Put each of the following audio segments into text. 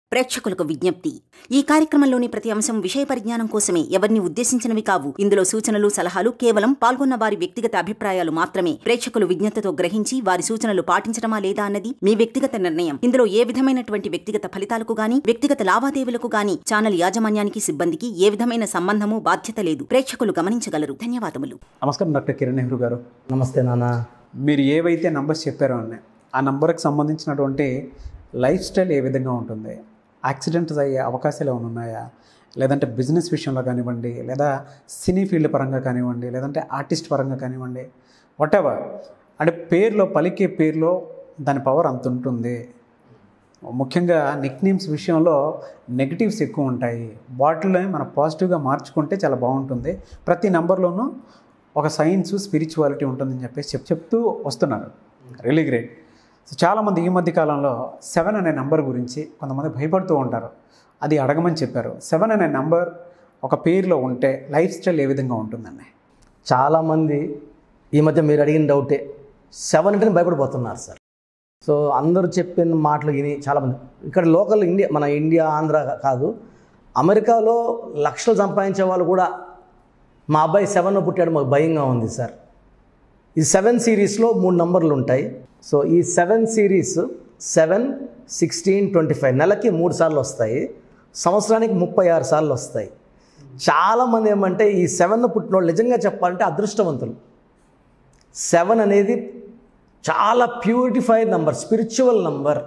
ప్రేక్షకులకు విజ్ఞప్తి ఈ కార్యక్రమంలోని ప్రతి అంశం విషయ పరిజ్ఞానం కోసమే ఎవరిని ఉద్దేశించినవి కావు ఇందులో సూచనలు సలహాలు కేవలం పాల్గొన్న వారి వ్యక్తిగత అభిప్రాయాలు మాత్రమే ప్రేక్షకులు విజ్ఞతతో గ్రహించి వారి సూచనలు పాటించడమా లేదా అన్నది మీ వ్యక్తిగత నిర్ణయం ఇందులో ఏ విధమైనటువంటి వ్యక్తిగత ఫలితాలకు గాని వ్యక్తిగత లావాదేవీలకు గాని ఛానల్ యాజమాన్యానికి సిబ్బందికి ఏ విధమైన సంబంధము బాధ్యత లేదు ప్రేక్షకులు గమనించగలరు ధన్యవాదములు నమస్కారం డాక్టర్ కిరణ్ నెహ్రూ గారు నమస్తే నాన్న మీరు ఏవైతే నంబర్స్ చెప్పారో అన్నీ ఆ నంబర్కి సంబంధించినటువంటి లైఫ్ స్టైల్ ఏ విధంగా ఉంటుంది యాక్సిడెంట్స్ అయ్యే అవకాశాలు ఏమైనా ఉన్నాయా లేదంటే బిజినెస్ విషయంలో కానివ్వండి లేదా సినీ ఫీల్డ్ పరంగా కానివ్వండి లేదంటే ఆర్టిస్ట్ పరంగా కానివ్వండి వాట్ ఎవర్ అంటే పేరులో పలికే పేరులో దాని పవర్ అంత ఉంటుంది ముఖ్యంగా నిక్ నేమ్స్ విషయంలో నెగిటివ్స్ ఎక్కువ ఉంటాయి వాటిలో మనం పాజిటివ్గా మార్చుకుంటే చాలా బాగుంటుంది ప్రతి నెంబర్లోనూ ఒక సైన్స్ స్పిరిచువాలిటీ ఉంటుందని చెప్పేసి చెప్ చెప్తూ వస్తున్నారు రియలీ గ్రేట్ సో చాలామంది ఈ మధ్య కాలంలో సెవెన్ అనే నెంబర్ గురించి కొంతమంది భయపడుతూ ఉంటారు అది అడగమని చెప్పారు సెవెన్ అనే నెంబర్ ఒక పేరులో ఉంటే లైఫ్ స్టైల్ ఏ విధంగా ఉంటుందండి చాలామంది ఈ మధ్య మీరు అడిగిన డౌటే సెవెన్ అంటేనే భయపడిపోతున్నారు సార్ సో అందరూ చెప్పిన మాటలు విని చాలామంది ఇక్కడ లోకల్ ఇండియా మన ఇండియా ఆంధ్ర కాదు అమెరికాలో లక్షలు సంపాదించే వాళ్ళు కూడా మా అబ్బాయి సెవెన్లో పుట్టాడు మాకు భయంగా ఉంది సార్ ఈ సెవెన్ సిరీస్లో మూడు నంబర్లు ఉంటాయి సో ఈ seven series seven sixteen twenty five నెలకి మూడు సార్లు వస్తాయి సంవత్సరానికి ముప్పై ఆరు సార్లు వస్తాయి చాలామంది ఏమంటే ఈ సెవెన్ పుట్టిన వాళ్ళు నిజంగా చెప్పాలంటే అదృష్టవంతులు సెవెన్ అనేది చాలా ప్యూరిఫైడ్ నంబర్ స్పిరిచువల్ నంబర్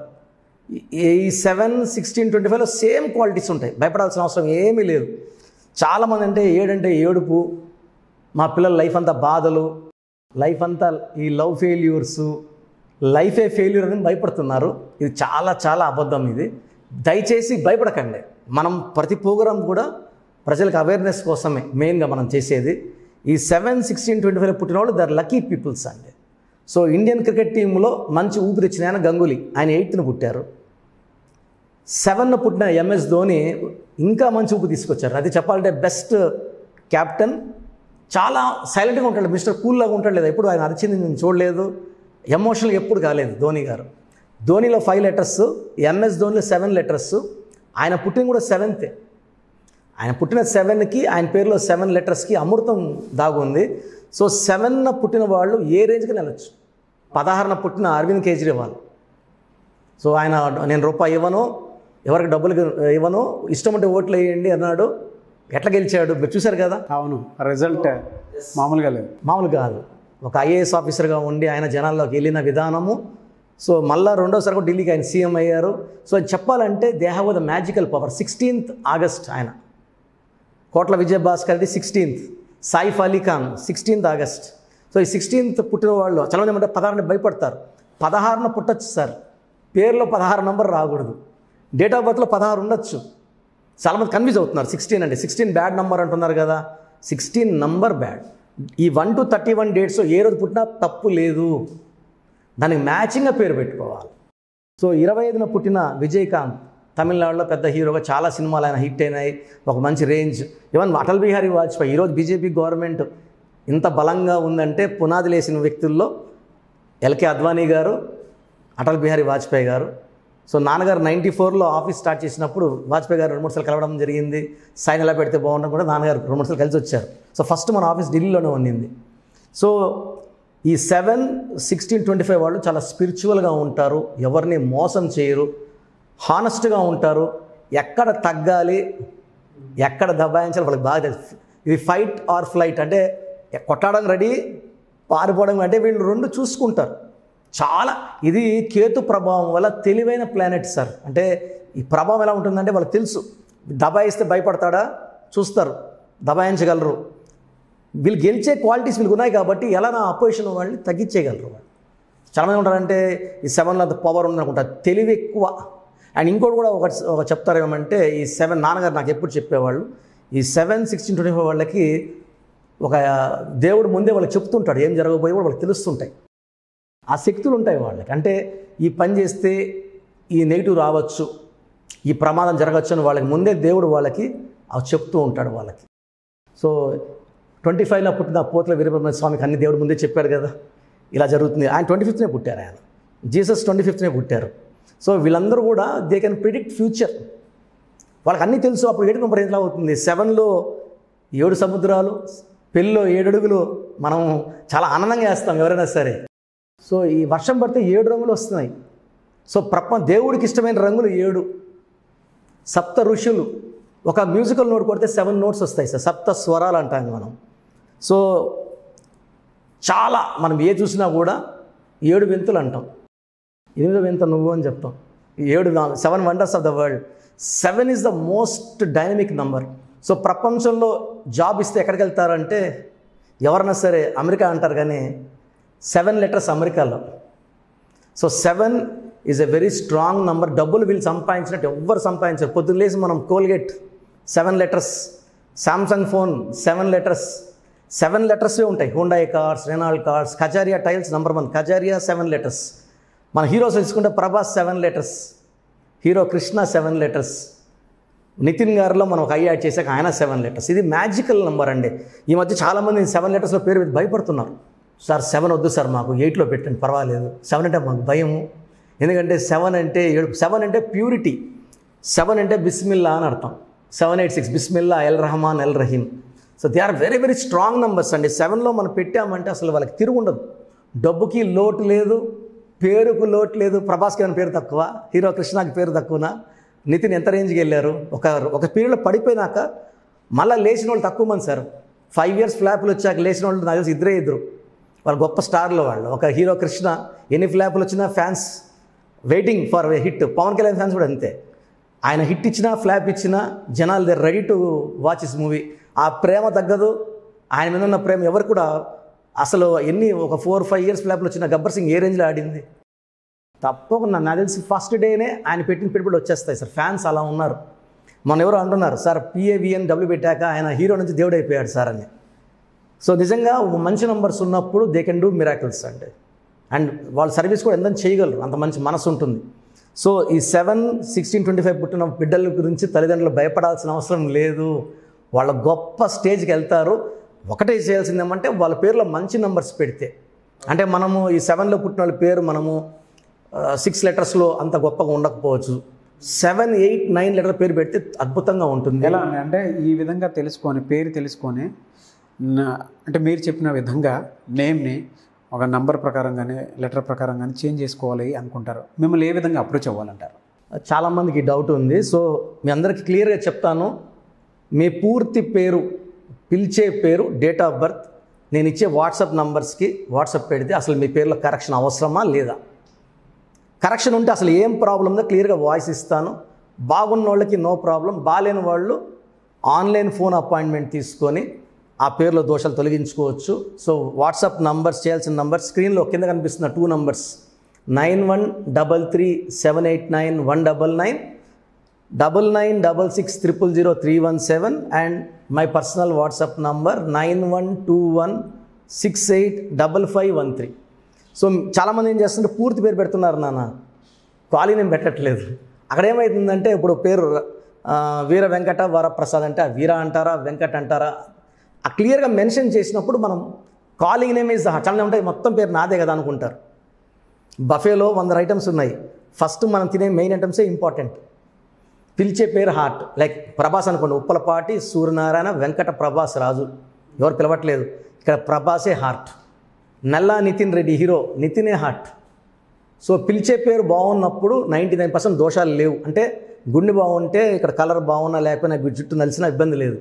ఈ సెవెన్ సిక్స్టీన్ ట్వంటీ ఫైవ్లో సేమ్ క్వాలిటీస్ ఉంటాయి భయపడాల్సిన అవసరం ఏమీ లేదు చాలామంది అంటే ఏడంటే ఏడుపు మా పిల్లల లైఫ్ అంతా బాధలు లైఫ్ అంతా ఈ లవ్ ఫెయిల్యూర్స్ లైఫే ఫెయిల్యూర్ అని భయపడుతున్నారు ఇది చాలా చాలా అబద్ధం ఇది దయచేసి భయపడకండి మనం ప్రతి ప్రోగ్రాం కూడా ప్రజలకు అవేర్నెస్ కోసమే మెయిన్గా మనం చేసేది ఈ సెవెన్ సిక్స్టీన్ ట్వంటీ ఫైవ్ పుట్టిన వాళ్ళు దర్ లక్కీ పీపుల్స్ అండి సో ఇండియన్ క్రికెట్ టీంలో మంచి ఊపిరిచ్చిన ఆయన గంగూలీ ఆయన ఎయిత్ను పుట్టారు సెవెన్ పుట్టిన ఎంఎస్ ధోని ఇంకా మంచి ఊపు తీసుకొచ్చారు అది చెప్పాలంటే బెస్ట్ కెప్టెన్ చాలా సైలెంట్గా ఉంటాడు మిస్టర్ కూల్లాగా ఉంటాడు లేదా ఎప్పుడు ఆయన అరిచింది నేను చూడలేదు ఎమోషనల్గా ఎప్పుడు కాలేదు ధోని గారు ధోనిలో ఫైవ్ లెటర్స్ ఎంఎస్ ధోనిలో సెవెన్ లెటర్స్ ఆయన పుట్టిన కూడా సెవెంతే ఆయన పుట్టిన సెవెన్కి ఆయన పేరులో సెవెన్ లెటర్స్కి అమృతం దాగుంది సో సెవెన్న పుట్టిన వాళ్ళు ఏ రేంజ్కి వెళ్ళచ్చు పదహారున పుట్టిన అరవింద్ కేజ్రీవాల్ సో ఆయన నేను రూపాయి ఇవ్వను ఎవరికి డబ్బులు ఇవ్వను ఇష్టం ఉంటే ఓట్లు వేయండి అన్నాడు ఎట్లా గెలిచాడు మీరు చూశారు కదా అవును రిజల్ట్ మామూలుగా లేదు మామూలు కాదు ఒక ఐఏఎస్ ఆఫీసర్గా ఉండి ఆయన జనాల్లోకి వెళ్ళిన విధానము సో మళ్ళా రెండోసారి కూడా ఢిల్లీకి ఆయన సీఎం అయ్యారు సో అది చెప్పాలంటే they have the magical power sixteenth August ఆయన Kotla Vijayabhaskar Reddy sixteenth Saif Ali Khan sixteenth August so ఈ సిక్స్టీన్త్ పుట్టిన వాళ్ళు చాలామంది ఏమంటే పదహారుని భయపడతారు పదహారున పుట్టచ్చు సార్ పేరులో పదహారు నంబర్ రాకూడదు డేట్ ఆఫ్ బర్త్లో పదహారు ఉండొచ్చు చాలామంది కన్ఫ్యూజ్ అవుతున్నారు సిక్స్టీన్ అంటే సిక్స్టీన్ బ్యాడ్ నంబర్ అంటున్నారు కదా సిక్స్టీన్ నంబర్ బ్యాడ్ ఈ one two thirty one dates ఏ రోజు పుట్టినా తప్పు లేదు దానికి మ్యాచింగ్గా పేరు పెట్టుకోవాలి సో ఇరవై ఐదున పుట్టిన విజయకాంత్ తమిళనాడులో పెద్ద హీరోగా చాలా సినిమాలు ఆయన హిట్ అయినాయి ఒక మంచి రేంజ్ ఈవెన్ అటల్ బిహారీ వాజ్పేయి ఈరోజు బీజేపీ గవర్నమెంట్ ఇంత బలంగా ఉందంటే పునాది లేసిన వ్యక్తుల్లో ఎల్కే అద్వానీ గారు అటల్ బిహారీ వాజ్పేయి గారు సో నాన్నగారు నైంటీ ఫోర్లో ఆఫీస్ స్టార్ట్ చేసినప్పుడు వాజ్పేయి గారు రెండు మూడు సార్లు కలవడం జరిగింది సైన్ ఎలా పెడితే బాగుంటుంది కూడా నాన్నగారు రెండు మూడు సార్లు కలిసి వచ్చారు సో ఫస్ట్ మన ఆఫీస్ ఢిల్లీలోనే ఉండింది సో ఈ సెవెన్ సిక్స్టీన్ ట్వంటీ ఫైవ్ వాళ్ళు చాలా స్పిరిచువల్గా ఉంటారు ఎవరిని మోసం చేయరు హానెస్ట్గా ఉంటారు ఎక్కడ తగ్గాలి ఎక్కడ దబాయించాలి వాళ్ళకి బాగా తెలుసు ఇది ఫైట్ ఆర్ ఫ్లైట్ అంటే కొట్టడం రెడీ పారిపోవడం అంటే వీళ్ళు రెండు చూసుకుంటారు చాలా ఇది కేతు ప్రభావం వల్ల తెలివైన ప్లానెట్ సార్ అంటే ఈ ప్రభావం ఎలా ఉంటుందంటే వాళ్ళకి తెలుసు దబాయిస్తే భయపడతాడా చూస్తారు దబాయించగలరు వీళ్ళు గెలిచే క్వాలిటీస్ వీళ్ళకి ఉన్నాయి కాబట్టి ఎలా నా అపోజిషన్ వాళ్ళని తగ్గించేయగలరు వాళ్ళు చాలామంది ఉంటారంటే ఈ సెవెన్లో అంత పవర్ ఉందనుకుంటారు తెలివి ఎక్కువ అండ్ ఇంకోటి కూడా ఒక ఒక చెప్తారు ఏమంటే ఈ సెవెన్ నాన్నగారు నాకు ఎప్పుడు చెప్పేవాళ్ళు ఈ సెవెన్ సిక్స్టీన్ ట్వంటీ ఫైవ్ వాళ్ళకి ఒక దేవుడు ముందే వాళ్ళకి చెప్తుంటాడు ఏం జరగబోయే కూడా వాళ్ళకి తెలుస్తుంటాయి ఆ శక్తులు ఉంటాయి వాళ్ళకి అంటే ఈ పని చేస్తే ఈ నెగిటివ్ రావచ్చు ఈ ప్రమాదం జరగచ్చు అని వాళ్ళకి ముందే దేవుడు వాళ్ళకి అవి చెప్తూ ఉంటాడు వాళ్ళకి సో ట్వంటీ ఫైవ్లో పుట్టిన పోతుల వీరబ్రహ్మ స్వామికి అన్ని దేవుడు ముందే చెప్పాడు కదా ఇలా జరుగుతుంది ఆయన ట్వంటీ ఫిఫ్త్నే పుట్టారు ఆయన జీసస్ ట్వంటీ ఫిఫ్త్నే పుట్టారు సో వీళ్ళందరూ కూడా దే కెన్ ప్రిడిక్ట్ ఫ్యూచర్ వాళ్ళకి అన్నీ తెలుసు అప్పుడు ఏడు నెంబర్ ఎలా అవుతుంది సెవెన్లో ఏడు సముద్రాలు పెళ్ళిలో ఏడు అడుగులు మనం చాలా ఆనందంగా వేస్తాం ఎవరైనా సరే సో ఈ వర్షం పడితే ఏడు రంగులు వస్తున్నాయి సో ప్రపంచ దేవుడికి ఇష్టమైన రంగులు ఏడు సప్త ఋషులు ఒక మ్యూజికల్ నోట్ కొడితే సెవెన్ నోట్స్ వస్తాయి సార్ సప్త స్వరాలు అంటాం మనం సో చాలా మనం ఏ చూసినా కూడా ఏడు వింతులు అంటాం ఎనిమిదో వింత నువ్వు అని చెప్తాం ఈ ఏడు seven wonders of the world seven is the most dynamic number so ప్రపంచంలో జాబ్ ఇస్తే ఎక్కడికి వెళ్తారంటే ఎవరైనా సరే అమెరికా అంటారు కానీ సెవెన్ లెటర్స్ అమెరికాలో so seven is a very strong number డబ్బులు వీళ్ళు సంపాదించినట్టు ఎవ్వరు సంపాదించారు పొద్దున్న లేసి మనం Colgate seven letters Samsung phone seven letters seven లెటర్సే ఉంటాయి Hyundai cars Renault cars Kajaria tiles number one Kajaria seven letters మన హీరోస్ తీసుకుంటే Prabhas seven letters hero Krishna seven letters Nitin గారిలో మనం ఒక ఐ యాడ్ చేశాక ఆయన సెవెన్ లెటర్స్ ఇది మ్యాజికల్ నెంబర్ అండి ఈ మధ్య చాలామంది సెవెన్ లెటర్స్లో పేరు పెట్టి భయపడుతున్నారు సార్ సెవెన్ వద్దు సార్ మాకు ఎయిట్లో పెట్టండి పర్వాలేదు సెవెన్ అంటే మాకు భయము ఎందుకంటే సెవెన్ అంటే ఏడు సెవెన్ అంటే ప్యూరిటీ సెవెన్ అంటే బిస్మిల్లా అని అర్థం సెవెన్ ఎయిట్ సిక్స్ బిస్మిల్లా ఎల్ రహమాన్ ఎల్ రహీమ్ so they are very very strong numbers అండి సెవెన్లో మనం పెట్టామంటే అసలు వాళ్ళకి తిరుగు ఉండదు డబ్బుకి లోటు లేదు పేరుకు లోటు లేదు ప్రభాస్కి ఏమైనా పేరు తక్కువ హీరో కృష్ణకి పేరు తక్కువనా నితిన్ ఎంత రేంజ్కి వెళ్ళారు ఒక ఒక పీరియడ్లో పడిపోయినాక మళ్ళీ లేచిన వాళ్ళు తక్కువ మంది సార్ ఫైవ్ ఇయర్స్ ఫ్లాప్లు వచ్చాక లేచిన వాళ్ళు నాకు తెలిసి ఇద్దరే ఇద్దరు వాళ్ళు గొప్ప స్టార్లు వాళ్ళు ఒక హీరో కృష్ణ ఎన్ని ఫ్లాప్లు వచ్చినా fans waiting for hit Pawan Kalyan fans కూడా అంతే ఆయన హిట్ ఇచ్చినా ఫ్లాప్ ఇచ్చినా జనాలు they ready to watch his movie ఆ ప్రేమ తగ్గదు ఆయన మీద ఉన్న ప్రేమ ఎవరు కూడా అసలు ఎన్ని ఒక ఫోర్ ఫైవ్ ఇయర్స్ ఫ్లాప్లు వచ్చిన గబ్బర్ సింగ్ ఏ రేంజ్లో ఆడింది తప్పకుండా నాకు తెలిసి ఫస్ట్ డేనే ఆయన పెట్టిన పెట్టుబడి వచ్చేస్తాయి సార్ ఫ్యాన్స్ అలా ఉన్నారు మన ఎవరు అంటున్నారు సార్ పిఏవిఎన్ డబ్ల్యూ పెట్టాక ఆయన హీరో నుంచి దేవుడు అయిపోయాడు సార్ అని సో నిజంగా మంచి నంబర్స్ ఉన్నప్పుడు దే కెన్ డూ మిరాకిల్స్ అండి అండ్ వాళ్ళ సర్వీస్ కూడా ఎంత చేయగలరు అంత మంచి మనసు ఉంటుంది సో ఈ సెవెన్ సిక్స్టీన్ ట్వంటీ ఫైవ్ పుట్టిన బిడ్డల గురించి తల్లిదండ్రులు భయపడాల్సిన అవసరం లేదు వాళ్ళ గొప్ప స్టేజ్కి వెళ్తారు ఒకటే చేయాల్సింది ఏమంటే వాళ్ళ పేర్లో మంచి నెంబర్స్ పెడితే అంటే మనము ఈ సెవెన్లో పుట్టిన వాళ్ళ పేరు మనము సిక్స్ లెటర్స్లో అంత గొప్పగా ఉండకపోవచ్చు సెవెన్ ఎయిట్ నైన్ లెటర్ పేరు పెడితే అద్భుతంగా ఉంటుంది ఎలా అని అంటే ఈ విధంగా తెలుసుకొని పేరు తెలుసుకొని నా- అంటే మీరు చెప్పిన విధంగా నేమ్ని ఒక నంబర్ ప్రకారం కానీ లెటర్ ప్రకారం కానీ చేంజ్ చేసుకోవాలి అనుకుంటారు మిమ్మల్ని ఏ విధంగా అప్రోచ్ అవ్వాలంటారు చాలామందికి డౌట్ ఉంది సో మీ అందరికీ క్లియర్గా చెప్తాను మీ పూర్తి పేరు పిలిచే పేరు డేట్ ఆఫ్ బర్త్ నేను ఇచ్చే వాట్సాప్ నంబర్స్కి వాట్సాప్ పెడితే అసలు మీ పేరులో కరెక్షన్ అవసరమా లేదా కరెక్షన్ ఉంటే అసలు ఏం ప్రాబ్లం ఉందో క్లియర్గా వాయిస్ ఇస్తాను బాగున్న వాళ్ళకి నో ప్రాబ్లం బాగాలేని వాళ్ళు ఆన్లైన్ ఫోన్ అపాయింట్మెంట్ తీసుకొని ఆ పేర్లో దోషాలు తొలగించుకోవచ్చు సో వాట్సాప్ నంబర్స్ చేయాల్సిన నంబర్ స్క్రీన్లో కింద కనిపిస్తున్న two numbers nine one double three seven eight nine one double nine double nine double six triple zero three one seven and my personal WhatsApp number nine one two one six eight double five one three so చాలామంది ఏం చేస్తుంటే పూర్తి పేరు పెడుతున్నారు నాన్న ఖాళీ నేను పెట్టట్లేదు అక్కడ ఏమవుతుందంటే ఇప్పుడు పేరు ఆ, వీర వెంకట వరప్రసాద్ అంటే ఆ వీర అంటారా వెంకట్ అంటారా ఆ క్లియర్గా మెన్షన్ చేసినప్పుడు మనం కాలింగ్ నేమ్ ఇస్ చాలా ఉంటాయి మొత్తం పేరు నాదే కదా అనుకుంటారు బఫేలో వంద ఐటమ్స్ ఉన్నాయి ఫస్ట్ మనం తినే మెయిన్ ఐటమ్సే ఇంపార్టెంట్ పిలిచే పేరు హార్ట్ లైక్ ప్రభాస్ అనుకోండి ఉప్పలపాటి సూర్యనారాయణ వెంకట ప్రభాస్ రాజు ఎవరు పిలవట్లేదు ఇక్కడ ప్రభాసే హార్ట్ నల్లా నితిన్ రెడ్డి హీరో నితినే హార్ట్ సో పిలిచే పేరు బాగున్నప్పుడు నైంటీ నైన్ పర్సెంట్ దోషాలు లేవు అంటే గుండె బాగుంటే ఇక్కడ కలర్ బాగున్నా లేకపోయినా జుట్టు నలిసినా ఇబ్బంది లేదు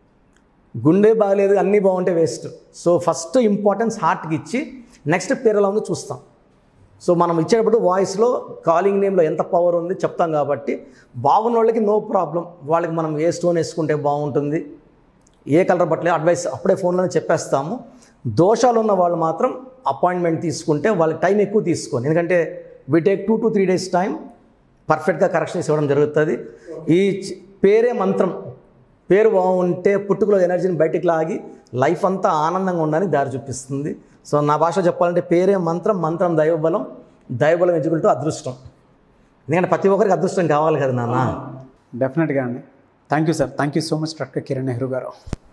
గుండె బాగలేదు అన్నీ బాగుంటే వేస్ట్ సో ఫస్ట్ ఇంపార్టెన్స్ హార్ట్కి ఇచ్చి నెక్స్ట్ పేరు ఎలా ఉందో చూస్తాం సో మనం ఇచ్చేటప్పుడు వాయిస్లో కాలింగ్ నేమ్లో ఎంత పవర్ ఉంది చెప్తాం కాబట్టి బాగున్న వాళ్ళకి నో ప్రాబ్లం వాళ్ళకి మనం ఏ స్టోన్ వేసుకుంటే బాగుంటుంది ఏ కలర్ బట్టలే అడ్వైస్ అప్పుడే ఫోన్లోనే చెప్పేస్తాము దోషాలు ఉన్న వాళ్ళు మాత్రం అపాయింట్మెంట్ తీసుకుంటే వాళ్ళకి టైం ఎక్కువ తీసుకోండి ఎందుకంటే we take two to three days time పర్ఫెక్ట్గా కరెక్షన్స్ ఇవ్వడం జరుగుతుంది ఈ చ- పేరే మంత్రం పేరు బాగుంటే పుట్టుకలో ఎనర్జీని బయటికి లాగి లైఫ్ అంతా ఆనందంగా ఉండని దారి చూపిస్తుంది సో నా భాష చెప్పాలంటే పేరే మంత్రం మంత్రం దైవబలం దైవబలం ఎదుగుంటూ అదృష్టం ఎందుకంటే ప్రతి ఒక్కరికి అదృష్టం కావాలి కదా నాన్న డెఫినెట్గా అండి thank you sir thank you so much doctor Kiran Nehru గారు